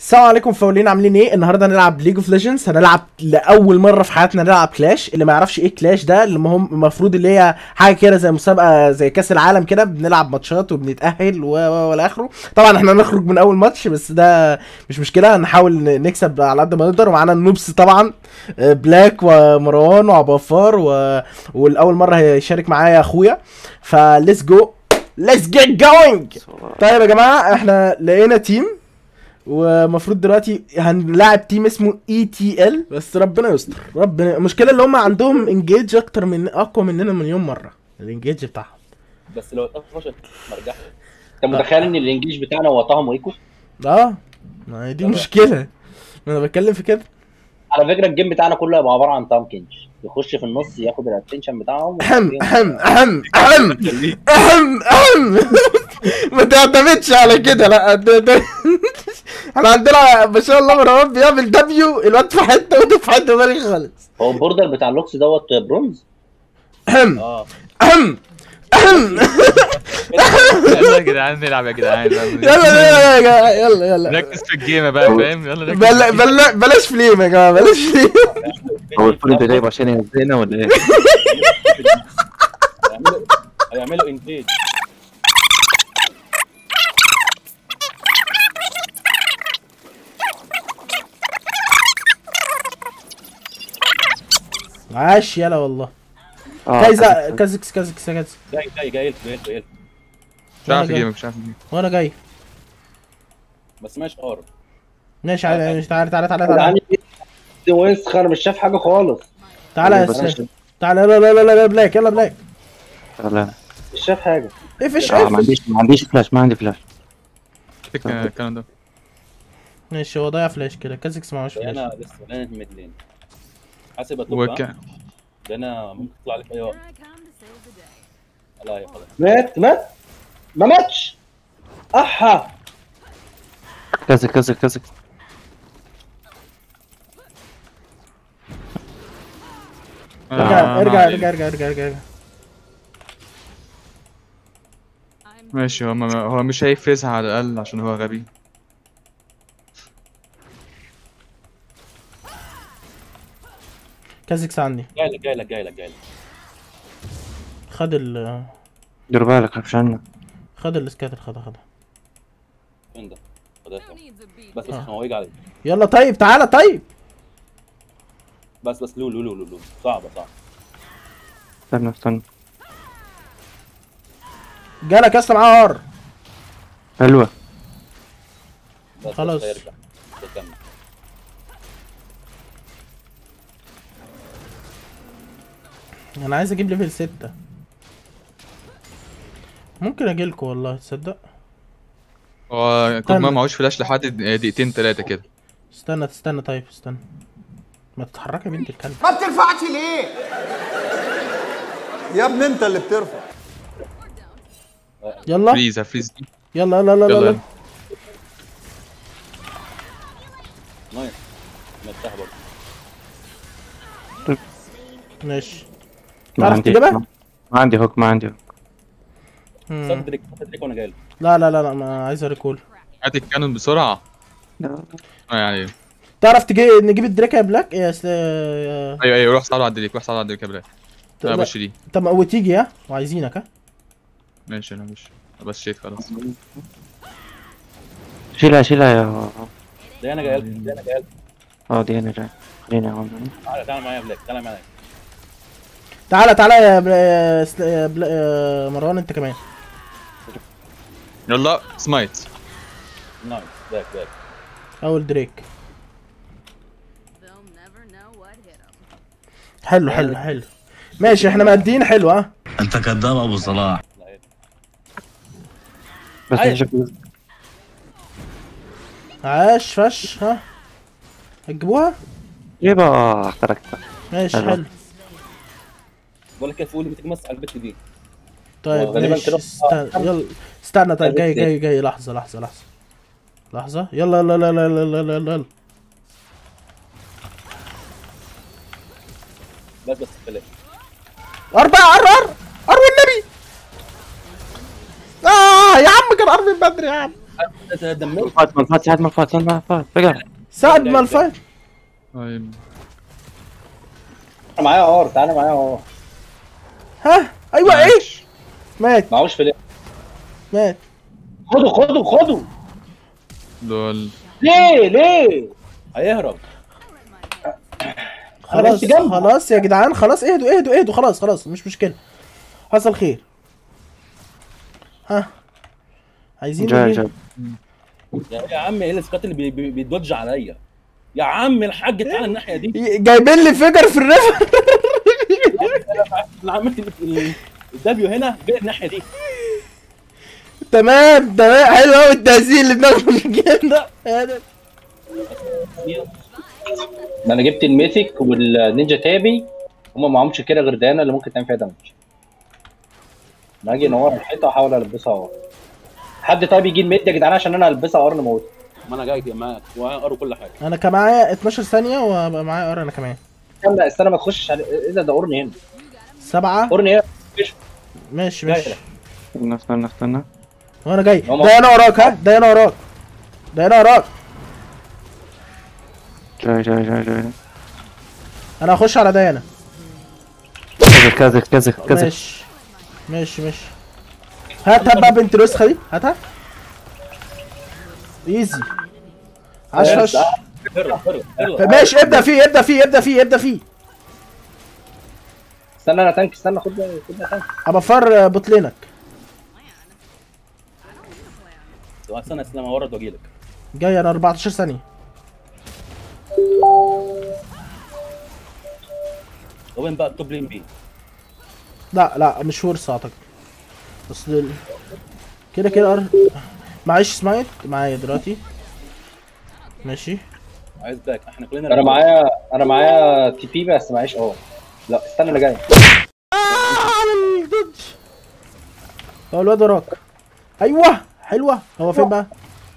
السلام عليكم فاولين عاملين ايه النهارده هنلعب ليج اوف ليجندز هنلعب لاول مره في حياتنا نلعب كلاش اللي ما يعرفش ايه كلاش ده اللي هم المفروض اللي هي حاجه كده زي مسابقه زي كاس العالم كده بنلعب ماتشات وبنتاهل و و والى اخره طبعا احنا هنخرج من اول ماتش بس ده مش مشكله هنحاول ن- نكسب على قد ما نقدر ومعانا النوبس طبعا آه، بلاك ومروان وعبافار و... والاول مره هيشارك معايا اخويا فليتس جو ليتس جيت جوينج طيب يا جماعه احنا لقينا تيم ومفروض دلوقتي هنلاعب تيم اسمه اي تي ال بس ربنا يستر ربنا المشكله اللي هم عندهم انجيج اكتر من اقوى مننا مليون مره الانجيج بتاعهم بس لو اتقفش مرجع انت متخيل ان الانجليش بتاعنا هو طه وايكو اه ما هي دي مشكله ما انا بتكلم في كده على فكره الجيم بتاعنا كله هيبقى عباره عن تام كينج يخش في النص ياخد الاتنشن بتاعهم اهم اهم اهم اهم اهم اهم ما تعتمدش على كده لا ده- ده- احنا عندنا ما شاء الله مروان بيعمل دبليو الواد في حته وده في حته تاني خالص هو البوردر بتاع اللوكس دوت برونز اهم اه اهم اهم يلا يا جدعان نلعب يا جدعان يلا يلا يلا يلا يلا ركز في الجيم بقى فاهم يلا ركز بلا بلا بلاش فليم يا جماعه بلاش فليم هو الفول ده جايب عشان ينزلنا ولا ايه؟ هيعملوا هيعملوا انتاج عاش يلا والله اه كايزا كازكس كازكس كازكس جاي جاي جاي لكم، جاي لكم، جاي لكم. مش عارف الجيم مش عارف الجيم وانا جاي بس ماشي ار ماشي عادي ماشي تعالى تعالى تعالى تعالى يعني ويسخر مش شاف حاجه خالص تعالى يا سلام تعالى لا لا لا لا لا بلاك يلا بلاك لا مش شاف حاجه اقفش اه ما اقفش عنديش ما عنديش فلاش ما عندي فلاش تك الكلام ده ماشي هو ضيع فلاش كده كازكس معهوش فلاش انا لسه لين ميد لين حاسب اتوقع وك ده انا ممكن تطلع لي في اي وقت Here I come to save the day. لا يا خلاص مات مات ما ماتش احا كذا كذا كذا ارجع آه، ارجع ما علينا. ارجع ارجع ارجع ارجع ارجع I'm ماشي هو ما- هو مش هيفرزها على الاقل عشان هو غبي كازكس عندي جاي لك جاي لك جاي لك جاي لك خد ال دير بالك خافش عنه خد السكاتر خدها خدها فين ده خدها. who needs a beat? بس بس آه. هو يجي عليك يلا طيب تعالى طيب بس بس لو لو لو لو لو صعبه صعبه استنى استنى جالك يا اسطى معاه ار حلوة بس بس خلاص. هيرجع تكمل انا عايز اجيب ليفل ستة ممكن اجيلكوا والله تصدق هو استنى. كوما معهوش فلاش لحد دقيقتين ثلاثة كده استنى استنى طيب استنى ما تتحركي يا بنت الكلب ما بترفعش ليه؟ يا ابني انت اللي بترفع يلا فريز فريز يلا يلا يلا يلا يلا يلا. نايس مرتاح برضه ماشي ما تعرف عندي تجيبها؟ ما ما عندي هوك ما عندي هوك مم. صدرك صدرك وانا جاي لك لا لا لا لا ما عايز ريكول هات الكانون بسرعة اه يعني تعرف تجي نجيب الدريكه يا بلاك يا س... يا... ايوه ايوه روح صعد على الدليك روح صعد على الدليك يا بلاك انا لا. بش دي طب ما وتيجي ها وعايزينك ها ماشي انا مش بس شيت خلاص شيلها شيلها يا ده انا جاي لك ده انا جاي لك اه دي انا جاي خليني يا عم تعالى تعالى معايا يا بلاك تعالى معايا تعالى تعالى يا, بلا... يا, سل... يا, بلا... يا مروان انت كمان يلا سمايت نايس باك باك اول دريك They'll never know what hit them. حلو حلو حلو ماشي احنا مادين حلو ها انت كذاب ابو صلاح لا إيه. بس أي. أنا شكلي عاش فش ها هتجيبوها جيبها اه احترقتها ماشي حلو. حلو بقول لك كيف قولي بتتمس على البت دي طيب غالباً ماشي كده- استنى يلا استنى طيب جاي عرفت. جاي جاي لحظة لحظة لحظة لحظة يلا يلا يلا يلا يلا يلا يلا يلا بس بس بلاش أربعة أر أر أر والنبي آه يا عم كان أر من بدري يا عم دمرت فات ما فات ساعد ما فات ساعد ما فات بقى ساعد ما الفايت طيب انا معايا ار تعالى معايا ار ها ايوه ايه مات معهوش فلاش مات خدوا خدوا خدوا دول ليه ليه هيهرب خلاص بس جنبه. خلاص يا جدعان خلاص اهدوا اهدوا اهدوا خلاص خلاص مش مشكله حصل خير ها عايزين جاي نجيب- جاي يا يا عم ايه السكات اللي بي- بي- بيدوج عليا يا عم الحاج تعالى الناحيه دي ي- جايبين لي فيجر في الريفر انا عملت ال- ال- الدبليو هنا جاي الناحيه دي تمام تمام حلو قوي التهزيل اللي بناخده من الجيم ده هذا. ما انا جبت الميثيك والنينجا تابي هما معهمش كده غير دانا اللي ممكن تعمل فيها دمج ما اجي انور الحيطه واحاول البسها ار حد طيب يجي الميد يا جدعان عشان انا البسها ار نموت ما انا جاي معاك وقروا كل حاجه انا كان معايا 12 ثانيه وبقى معايا ار انا كمان استنى استنى ما تخشش على ايه ده ده اورني هنا سبعه اورني هنا ماشي جاي ماشي لك. استنى استنى استنى وانا جاي هما- ده انا وراك ها ده انا وراك ده انا وراك جاي جاي جاي جاي انا هخش على ديانا كذا كذا كذا كذا ماشي ماشي ماشي هات هات بقى بنت الوسخه دي هاتها ايزي عاش فش هرب هرب هرب ماشي ابدا فيه ابدا فيه ابدا فيه ابدا فيه استنى انا تانك استنى خد خد ده تانك ابفر بطلينك استنى استنى ما ورد واجي لك جاي انا 14 ثانيه وين بقى التوب لين بي لا لا مش فرصه اعتقد اصل ال- كده كده أر... معيش سمايت معايا دلوقتي ماشي عايز باك احنا كلنا انا معايا انا معايا تي بي بس معيش اه لا استنى اللي جاي على الضد هو الواد وراك ايوه حلوه هو فين بقى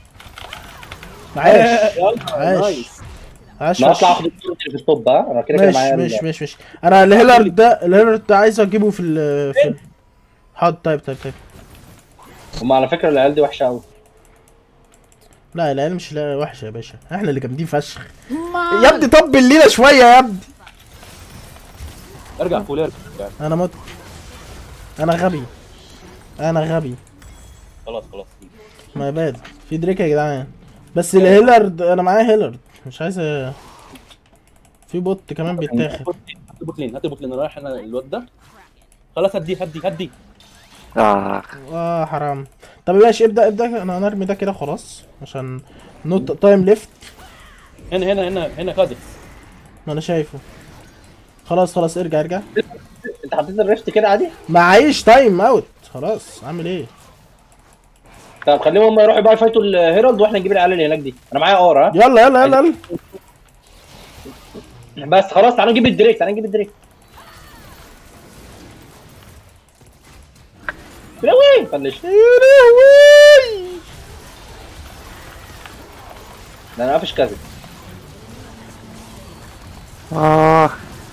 عاش عاش نايس عاش انا فشخ. هطلع اخد الدور اللي في التوب ها انا كده كده ماشي معايا ماشي ال- ماشي ماشي انا الهيلارد ده الهيلارد ده عايز اجيبه في ال في ال- حاضر طيب طيب طيب هم على فكره العيال دي وحشه قوي لا العيال مش لا وحشه يا باشا احنا اللي جامدين فشخ يا ابني طبل لينا شويه يا ابني ارجع فول ارجع انا مت انا غبي انا غبي خلاص خلاص ما باد في دريك يا جدعان بس الهيلارد انا معايا هيلارد مش عايز أ- في بوت كمان بيتاخد هات البوت لين هات البوت لين رايح انا الواد ده خلاص هدي هدي هدي آه اه حرام طب ماشي ابدا ابدا انا هنرمي ده كده خلاص عشان نوت تايم ليفت هنا هنا هنا هنا كازكس ما انا شايفه خلاص خلاص ارجع ارجع انت حطيت الريفت كده عادي معيش تايم اوت خلاص اعمل ايه طب خليهم هم يروحوا بقى يفايتوا الهيرالد واحنا نجيب العيال اللي هناك دي انا معايا ار ها يلا يلا يلا يلا بس خلاص تعالى نجيب الدريك تعالى نجيب الدريك لا وين فلش يا لهوي ده انا قافش كذا آه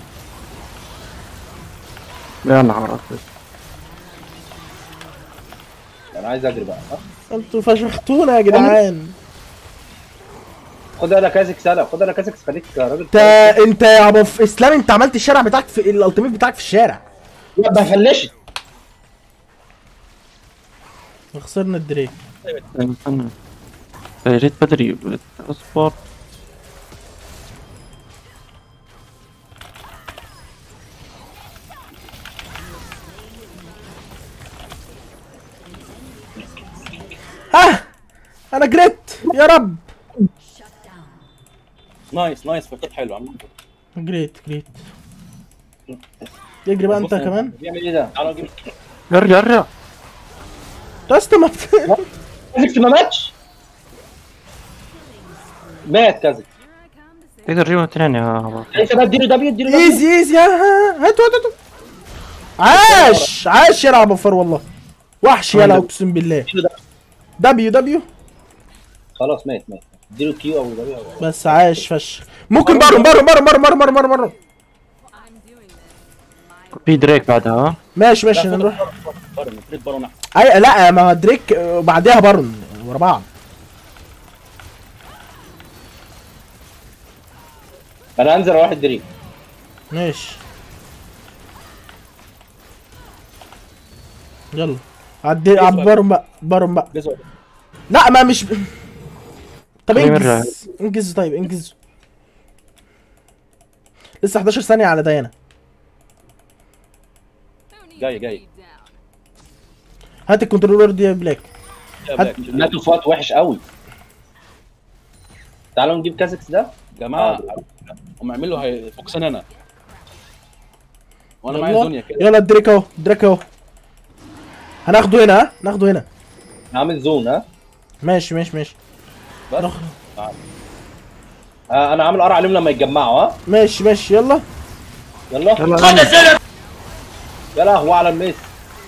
يا نهار أبيض انا عايز اجري بقى ها؟ انتوا فشختونا يا جدعان خد انا كازكس سلا خد انا كازكس خليك راجل انت انت يا ابو ف- اسلام انت عملت الشارع بتاعك في الالتيميت بتاعك في الشارع لا ما فلشت خسرنا الدريك استنى يا ريت بدري اصبر ها انا جريت يا رب نايس نايس فكرت حلو عم جريت جريت يجري بقى انت بص، كمان بيعمل ايه ده؟ تعالوا نجيب ارجع ارجع بس ما بت... كازكس ما ماتش مات كازكس تقدر تجيبهم اثنين يا ابو انت بقى اديله دبليو اديله دبليو ايزي ايزي ها ها هاتوا هاتوا هاتوا. عاش عاش يا ابو فر والله وحش يلا اقسم بالله دبليو دبليو خلاص مات مات اديله كيو او دبليو أو- بس عاش فشخ ممكن بارون بارون بارون بارون بارون بارون بارون I'm doing this. My في دريك بعدها ها ماشي ماشي نروح بارون تريد بارون احسن اي لا ما هو دريك آه، بعديها بارون ورا بعض انا هنزل اروح الدريك ماشي يلا عدي عبرهم بقى عبرهم بقى جزء لا ما مش طب خليه يرجع. انجز انجز طيب انجز لسه 11 ثانية على ديانا Who needs جاي- to جاي. be down? هات الكنترولر دي يا بلاك يا بلاك. ماتوا في وقت وحش قوي تعالوا نجيب كازكس ده جماعه هم يعملوا هي فوكسان انا وانا معايا يلا دنيا كده يلا الدريك اهو الدريك اهو هناخده هنا ها ناخده هنا عامل زون ها ماشي ماشي ماشي بس ناخد- آه، انا عامل قرع عليهم لما يتجمعوا ها ماشي ماشي يلا يلا يلا يا لهوي على الميس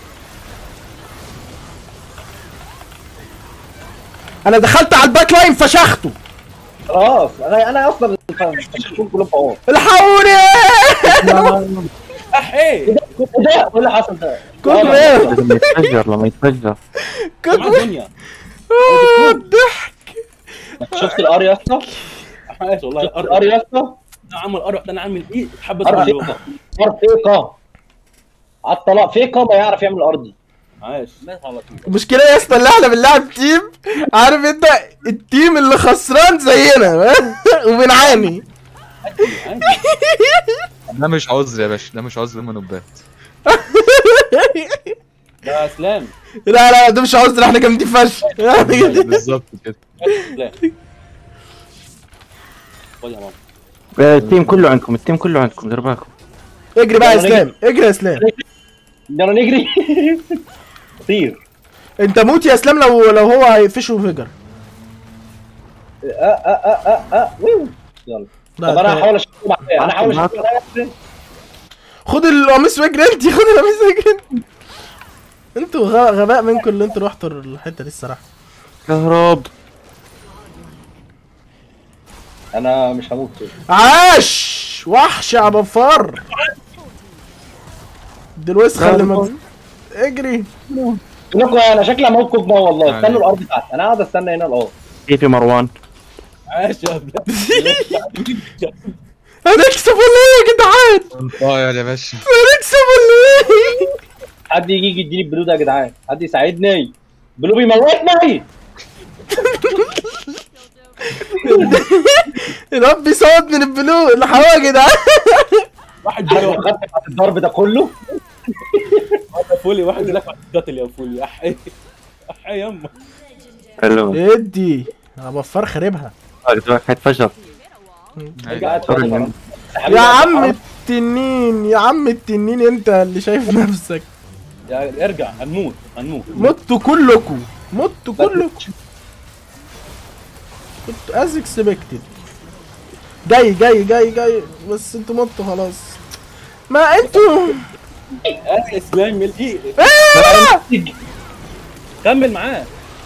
انا دخلت على الباك لاين فشخته خلاص انا انا اصلا فشختهم كلهم فوق الحقوني اح ايه ايه ده ايه اللي حصل ده؟ كنت آه، ايه لما يتفجر لما يتفجر كنت معايا دنيا آه، الضحك شفت الار يا اسطى؟ عايش والله شفت الارض الار يا اسطى؟ انا عامل ارض انا عامل ايه حبه ار صغيرة. فيقه ار فيقه على الطلاق فيقه ما يعرف يعمل الار دي عايش مات على طول المشكلة يا اسطى اللي احنا بنلعب تيم عارف انت التيم اللي خسران زينا وبنعاني عادي. ده مش عذر يا باشا ده مش عذر منوبات ده اسلام لا لا ده مش عذر احنا جامدين فشخ بالظبط كده اسلام خد يا ماما آه، التيم كله عندكم التيم كله عندكم دير بالكم اجري بقى يا اسلام اجري يا اسلام يلا نجري طير انت موت يا اسلام لو لو هو هيقفشه فيجر اه اه اه اه اه ويو يلا لا، طب انا طيب. هحاول اشوف بعدين انا هحاول اشوف بعدين. خد القميص واجري انت خد القميص واجري انت انتوا غ- غباء منكم اللي انتوا رحتوا الحته دي الصراحه كهرب انا مش هموت كده عاش وحش يا بفار دي الوسخه اللي ما اجري لكم انا شكلي هموت كوب نار والله يعني. استنوا الارض بتاعتي انا قاعد استنى هنا الارض كيف يا مروان عايش يا بلاك هنكسب ولا ايه يا جدعان اه يا باشا هنكسب ولا ايه حد يجي يديني البلو ده يا جدعان حد يساعدني بلو بيموتني الواد بيصوت من البلو الحقوه يا جدعان واحد انا بلاك خدت الضرب ده كله يا فولي واحد بلاك قتل يا فولي اح ايه اح ايه يما حلو ادي يا بفار خاربها هيتفجر قاعد سوري يا فاضي. عم. يا عم التنين يا عم التنين انت اللي شايف نفسك يا ارجع هنموت هنموت متوا كلكم متوا كلكم كنتوا از اكسبكتد جاي جاي جاي جاي بس انتوا متوا خلاص ما انتوا انا اسلام من ايه آه! كمل معاه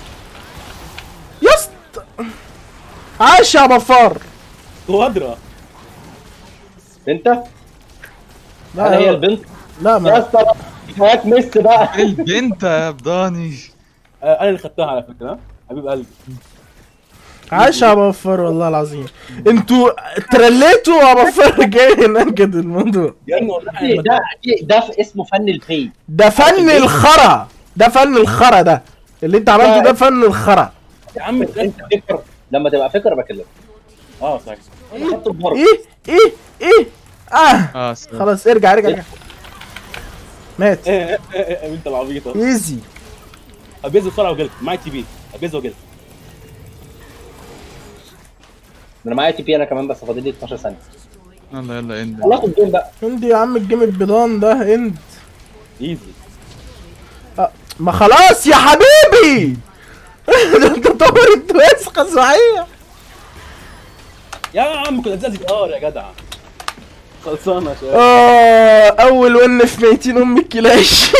يا اسطى عاش يا بفار وادرة انت لا انا هي البنت لا يا ما اسطى حياك ميس بقى البنت يا بداني آه، انا اللي خدتها على فكره حبيب قلبي عاش يا بفار والله العظيم انتوا ترليتوا يا بفار جاي ننكد الموضوع يعني والله ده انا ده ده في اسمه فن الفي ده فن الخرا ده فن الخرا ده اللي انت عملته ده فن الخرا يا عم انت فكر لما تبقى فكر بكلمك اه صحيح انا خدت الضرب ايه ايه ايه اه اه سلام. خلاص ارجع ارجع ارجع مات ايه ايه ايه ايه انت العبيطه ايزي ابيز بسرعه وجلد معايا تي بي ابيز وجلد انا معايا تي بي انا كمان بس فاضل لي 12 ثانيه يلا يلا اند الله خد جيم بقى عندي يا عم الجيم البيضان ده اند ايزي ما خلاص يا حبيبي ده انت طور الوسخه صحيح يا عم كنت ازازي ار يا جدع خلصانه يا شباب اه اول ون في ميتين ام الكلاش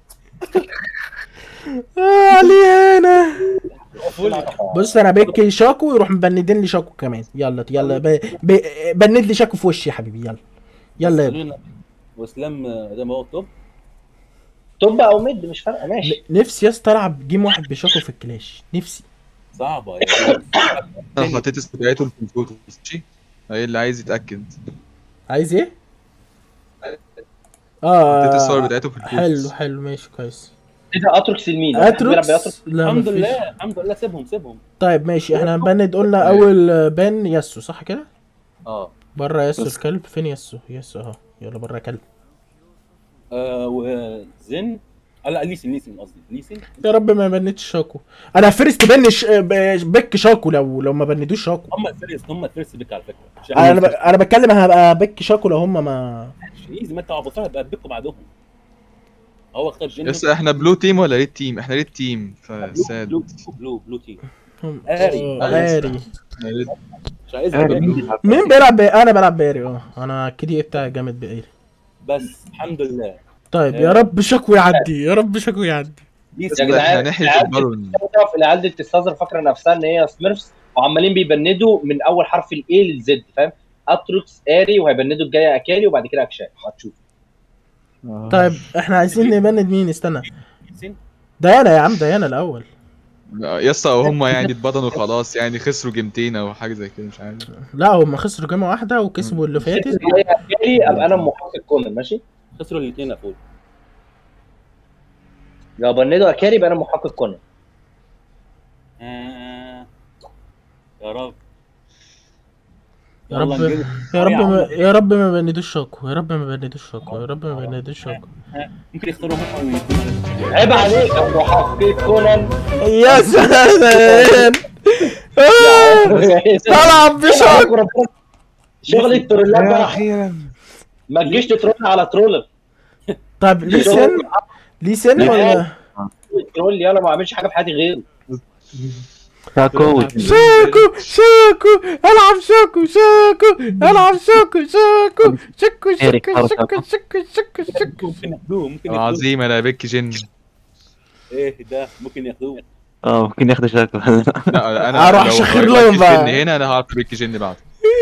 اه علينا فولي بص انا بكي شاكو يروح مبندين لي شاكو كمان يلا يلا ب... ب... بند لي شاكو في وشي يا حبيبي يلا يلا يا ابني. خلونا واسلام آه، زي ما هو توب توب او ميد مش فارقه ماشي نفسي يا اسطى العب جيم واحد بشاكو في الكلاش نفسي صعبه يعني انا حطيت استدعيته في الفوتو ماشي ايه اللي عايز يتاكد عايز ايه؟ حطيت الصور اه بتاعته في البوست حلو حلو ماشي كويس ايه ده اتركس المين؟ واحد بيلعب اتروكس بأتروكس؟ لا الحمد مفيش. لله الحمد لله سيبهم سيبهم طيب ماشي احنا هنبند قلنا اول بان ياسو صح كده؟ اه بره ياسو بس. الكلب فين ياسو؟ ياسو اهو يلا بره يا كلب آه، وزن آه لا ليسن ليسن قصدي ليسن يا رب ما بنتش شاكو انا فيرست بن ش... ب- بك شاكو لو لو ما بندوش شاكو هم الفيرست هم الفيرست بيك على فكره مش انا ب... انا بتكلم هبقى بك شاكو لو هم ما ايزي ما انت عبطان بقى بيكوا بعدهم هو اختار جن يس احنا بلو تيم ولا ريد تيم احنا ريد تيم فساد بلو بلو بلو تيم هم- آري. آه، آري إحنا ريد- مش عايز آه، بقى. مين بيلعب؟ مين بيلعب بي... انا بلعب باري اه انا الكي بتاعي جامد باري بس الحمد لله طيب يا رب شكو يعدي يا رب شكو يعدي ليسن يا جدعان، احنا ناحيه العيال البارون تعرف العيال دي بتستظهر فاكره نفسها ان هي سميرفز وعمالين بيبندوا من اول حرف الاي للزد فاهم؟ اتروكس اري وهيبندوا الجايه اكالي وبعد كده اكشان هتشوف طيب احنا عايزين نبند مين استنى ليسن ديانا يا عم ديانا الاول يس او هم يعني اتبضنوا خلاص يعني خسروا جيمتين او حاجه زي كده مش عارف لا هم خسروا جيمه واحده وكسبوا اللي فاتت الجايه اكالي ابقى انا محقق كونان ماشي؟ خسروا الاثنين يا فول لو بندوا اكالي يبقى انا محقق كونان آه. يا رب يا رب يلا نجيب- يا رب يا عم. ما يا رب ما بندوش شاكو يا رب ما بندوش شاكو يا رب ما بندوش شاكو ممكن يختاروا هم ويدونا. عيب عليك يا محقق كونان يا سلام طلع بشاكو شغل الترولات بقى ما تجيش تترول على ترولر طب ليه سن ليه سن ولا ترول يلا ما اعملش حاجه في حياتي غيره شاكو شاكو شاكو العب شاكو شاكو العب شاكو شاكو شاكو إيريك شاكو حركة. شاكو شاكو شاكو شاكو ممكن ياخدوه ممكن ياخدوه العظيم انا بك جن ايه ده ممكن ياخدوه اه ممكن ياخدوا شاكو لا انا هروح لو شخير لو لهم بك بقى. جن هنا انا هعرف بك جن بعد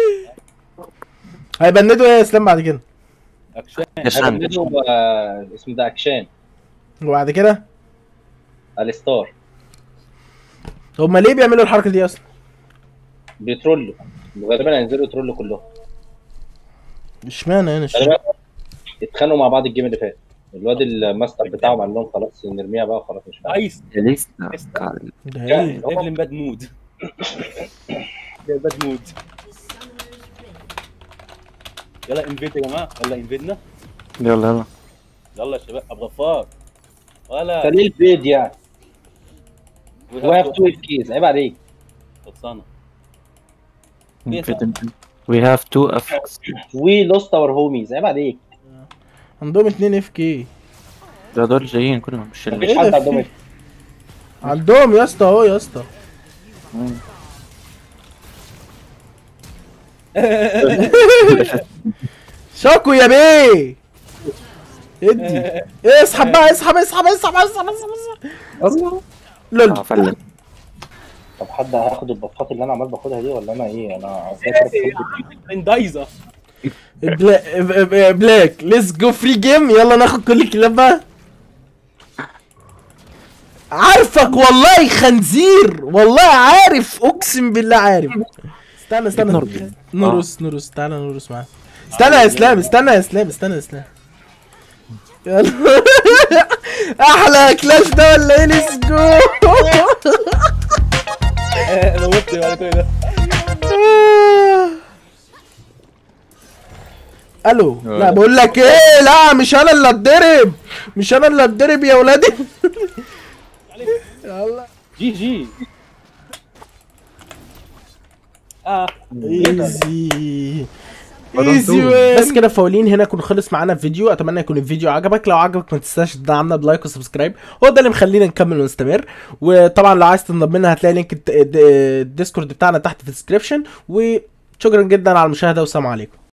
هيبندوا ايه يا اسلام بعد كده اكشن عشان هيبندوا آه، اسمه ده اكشان وبعد كده الستار هما ليه بيعملوا الحركه دي اصلا بيترولوا غالبا هينزلوا يترولوا كلهم اشمعنى انا مش غالبا اتخانقوا مع بعض الجيم اللي فات الواد الماستر بتاعهم قال لهم خلاص نرميها بقى خلاص مش فاهم نايس لسه ده ايه ايفلين باد مود باد مود يلا انفيد يا جماعه يلا انفيدنا يلا يلا يلا يا شباب ابو غفار ولا فليه البيض يعني We have وي هاف to- تو كيز عيب عليك خلصانه We have two effects وي لوست اور هوميز عيب عليك عندهم اتنين اف كي ده دول جايين كلهم مش اللي مفيش إيه حد ده عندهم في؟ عندهم يا اسطى اهو يا اسطى شاكو يا بيه ادي اسحب بقى اسحب اسحب اسحب اسحب اسحب اسحب لول اه فعلا طب حد هياخد البفات اللي انا عمال باخدها دي ولا انا ايه انا اندايزا بلا- بلاك ليتس جو فري جيم يلا ناخد كل الكلاب بقى عارفك والله خنزير والله عارف اقسم بالله عارف استنى استنى نرقص. نرقص نرقص تعالى نرقص معاه استنى يا اسلام استنى يا اسلام استنى يا اسلام يلا احلى كلاش ده ولا ايه ليتس جو انا وقفت على كل ده الو لا بقول لك ايه لا مش انا اللي اتضرب مش انا اللي اتضرب يا ولادي يلا جي جي اه ايزي ايزي بس كده فاولين هنا يكون خلص معانا الفيديو اتمنى يكون الفيديو عجبك لو عجبك ما تنساش تدعمنا بلايك وسبسكرايب هو ده اللي مخلينا نكمل ونستمر وطبعا لو عايز تنضم لنا هتلاقي لينك الد- الد- الديسكورد بتاعنا تحت في الديسكربشن وشكرا جدا على المشاهده والسلام عليكم